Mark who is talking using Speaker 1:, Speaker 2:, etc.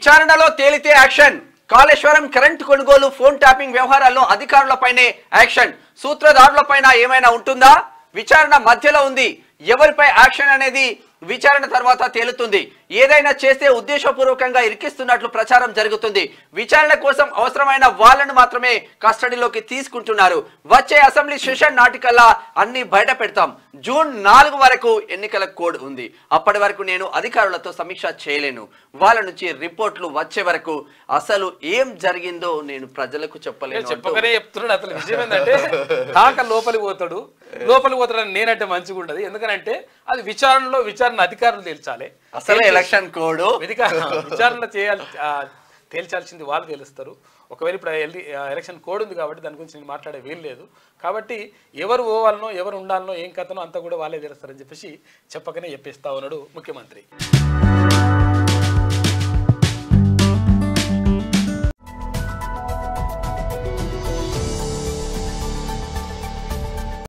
Speaker 1: విచారణలో తేలితే action Kaleshwaram current కొనుగోలు ఫోన్ ట్యాపింగ్ వ్యవహారాల్లో అధికారులపైనే యాక్షన్ సూత్రధారులపైన ఏమైనా ఉంటుందా విచారణ మధ్యలో ఉంది ఎవరిపై యాక్షన్ అనేది విచారణ తర్వాత తేలుతుంది ఏదైనా చేస్తే ఉద్దేశపూర్వకంగా ఇరికిస్తున్నట్లు ప్రచారం జరుగుతుంది విచారణ కోసం అవసరమైన వాళ్ళను మాత్రమే కస్టడీలోకి తీసుకుంటున్నారు వచ్చే అసెంబ్లీ సెషన్ నాటికల్లా అన్ని బయట పెడతాం జూన్ నాలుగు వరకు ఎన్నికల కోడ్ ఉంది అప్పటి వరకు నేను అధికారులతో సమీక్ష చేయలేను వాళ్ళ నుంచి రిపోర్ట్లు వచ్చే వరకు అసలు ఏం జరిగిందో నేను ప్రజలకు చెప్పలేను అంటూ
Speaker 2: చెప్పకనే చెప్తున్నాడు అసలు విషయం ఏంటంటే కాక లోపలికి పోతాడు లోపలికి పోతాడని నేనంటే మంచిగా ఉండదు ఎందుకనంటే అది విచారణలో విచారణ అధికారులు తేల్చాలి
Speaker 1: అసలు ఎలక్షన్ కోడ్
Speaker 2: విధిగా విచారణ చేయాలి ఆ, తేల్చాల్సింది వాళ్ళు తెలుస్తారు ఒకవేళ ఇప్పుడు ఎల్డి- ఆ, ఎలక్షన్ కోడ్ ఉంది కాబట్టి దాని గురించి నేను మాట్లాడే వీలు లేదు కాబట్టి ఎవరు పోవాలనో ఎవరు ఉండాలనో ఏం కథనో అంతా కూడా వాళ్ళే తెలుస్తారని చెప్పేసి చెప్పకనే చెప్పేస్తా ఉన్నాడు ముఖ్యమంత్రి